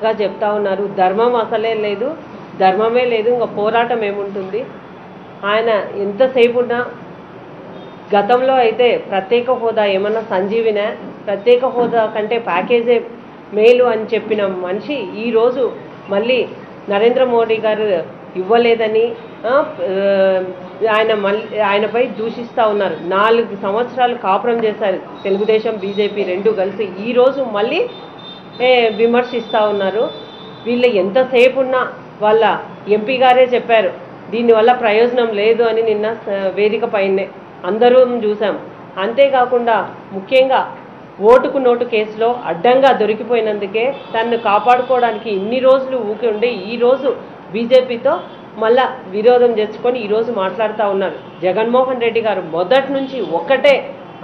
గా చెప్తా ఉన్నారు ధర్మం అసలే లేదు ధర్మమే లేదు ఇంకా పోరాటం ఏముంటుంది ఆయన ఎంతసేపు ఉన్నా గతంలో అయితే ప్రత్యేక హోదా ఏమన్నా సంజీవిన ప్రత్యేక హోదా కంటే ప్యాకేజే మేలు అని చెప్పిన మనిషి ఈరోజు మళ్ళీ నరేంద్ర మోడీ గారు ఇవ్వలేదని ఆ, ఆ, ఆయన మళ్ళీ ఆయనపై దూషిస్తూ ఉన్నారు నాలుగు సంవత్సరాలు కాపురం చేశారు తెలుగుదేశం బీజేపీ రెండు కలిసి ఈరోజు మళ్ళీ ఏ, విమర్శిస్తూ ఉన్నారు వీళ్ళు ఎంతసేపు ఉన్నా వాళ్ళ ఎంపీ గారే చెప్పారు దీనివల్ల ప్రయోజనం లేదు అని నిన్న స- వేదిక పైనే అందరూ చూసాం అంతేకాకుండా ముఖ్యంగా ఓటుకు నోటు కేసులో అడ్డంగా దొరికిపోయినందుకే తనను కాపాడుకోవడానికి ఇన్ని రోజులు ఊకి ఉండి ఈ రోజు బీజేపీతో మళ్ళా విరోధం చేసుకొని ఈరోజు మాట్లాడుతూ ఉన్నారు జగన్మోహన్ రెడ్డి గారు మొదటి నుంచి ఒక్కటే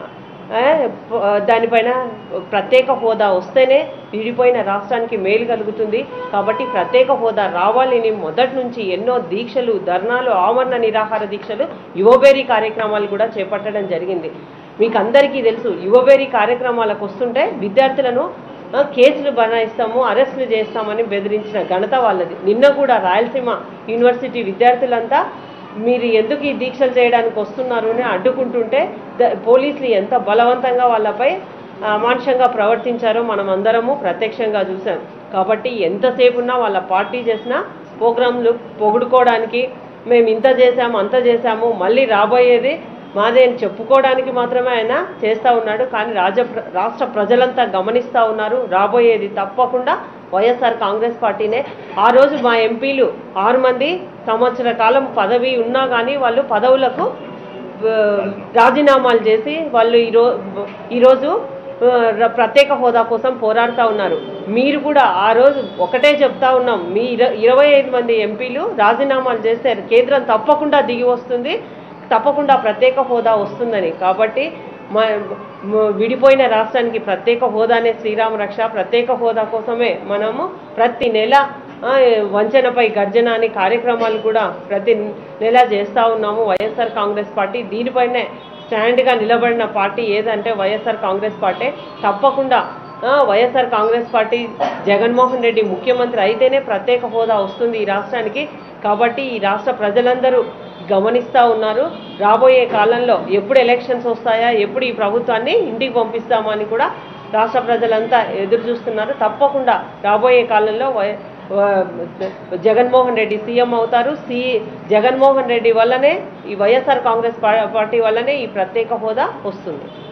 ఆ, ప- దానిపైన ప్రత్యేక హోదా వస్తేనే విడిపోయిన రాష్ట్రానికి మేలు కలుగుతుంది కాబట్టి ప్రత్యేక హోదా రావాలని మొదటి నుంచి ఎన్నో దీక్షలు ధర్నాలు ఆమరణ నిరాహార దీక్షలు యువబేరీ కార్యక్రమాలు కూడా చేపట్టడం జరిగింది మీకు అందరికీ తెలుసు యువబేరీ కార్యక్రమాలకు వస్తుంటే విద్యార్థులను ఆ, కేసులు బనాయిస్తాము అరెస్టులు చేస్తామని బెదిరించిన ఘనత వాళ్ళది నిన్న కూడా రాయలసీమ యూనివర్సిటీ విద్యార్థులంతా మీరు ఎందుకు ఈ దీక్షలు చేయడానికి వస్తున్నారు అని అడ్డుకుంటుంటే ద- పోలీసులు ఎంత బలవంతంగా వాళ్ళపై అమానుషంగా ప్రవర్తించారో మనం అందరము ప్రత్యక్షంగా చూసాం కాబట్టి ఎంతసేపు ఉన్నా వాళ్ళ పార్టీ చేసిన ప్రోగ్రాంలు పొగుడుకోవడానికి మేము ఇంత చేశాము అంత చేశాము మళ్ళీ రాబోయేది మాదే అని చెప్పుకోవడానికి మాత్రమే ఆయన చేస్తూ ఉన్నాడు కానీ రాజ రాష్ట్ర ప్రజలంతా గమనిస్తూ ఉన్నారు రాబోయేది తప్పకుండా వైఎస్ఆర్ కాంగ్రెస్ పార్టీనే ఆ రోజు మా ఎంపీలు ఆరు మంది సంవత్సర కాలం పదవి ఉన్నా కానీ వాళ్ళు పదవులకు ఆ, రాజీనామాలు చేసి వాళ్ళు ఈరో ఈరోజు ఆ, ర- ప్రత్యేక హోదా కోసం పోరాడుతూ ఉన్నారు మీరు కూడా ఆ రోజు ఒకటే చెప్తా ఉన్నాం మీ ఇర- ఇరవై ఐదు మంది ఎంపీలు రాజీనామాలు చేస్తే కేంద్రం తప్పకుండా దిగి వస్తుంది తప్పకుండా ప్రత్యేక హోదా వస్తుందని కాబట్టి మా మ- విడిపోయిన రాష్ట్రానికి ప్రత్యేక హోదానే శ్రీరామ రక్ష ప్రత్యేక హోదా కోసమే మనము ప్రతి నెల ఆ, వంచనపై గర్జన అనే కార్యక్రమాలు కూడా ప్రతి నెల చేస్తూ ఉన్నాము వైఎస్ఆర్ కాంగ్రెస్ పార్టీ దీనిపైనే స్టాండ్గా నిలబడిన పార్టీ ఏదంటే వైఎస్ఆర్ కాంగ్రెస్ పార్టీ తప్పకుండా ఆ, వైఎస్ఆర్ కాంగ్రెస్ పార్టీ జగన్మోహన్ రెడ్డి ముఖ్యమంత్రి అయితేనే ప్రత్యేక హోదా వస్తుంది ఈ రాష్ట్రానికి కాబట్టి ఈ రాష్ట్ర ప్రజలందరూ గమనిస్తూ ఉన్నారు రాబోయే కాలంలో ఎప్పుడు ఎలక్షన్స్ వస్తాయా ఎప్పుడు ఈ ప్రభుత్వాన్ని ఇంటికి పంపిస్తామా అని కూడా రాష్ట్ర ప్రజలంతా ఎదురు చూస్తున్నారు తప్పకుండా రాబోయే కాలంలో వై వ- జగన్మోహన్ రెడ్డి సీఎం అవుతారు సి జగన్మోహన్ రెడ్డి వల్లనే ఈ వైఎస్ఆర్ కాంగ్రెస్ పా- పార్టీ వల్లనే ఈ ప్రత్యేక హోదా వస్తుంది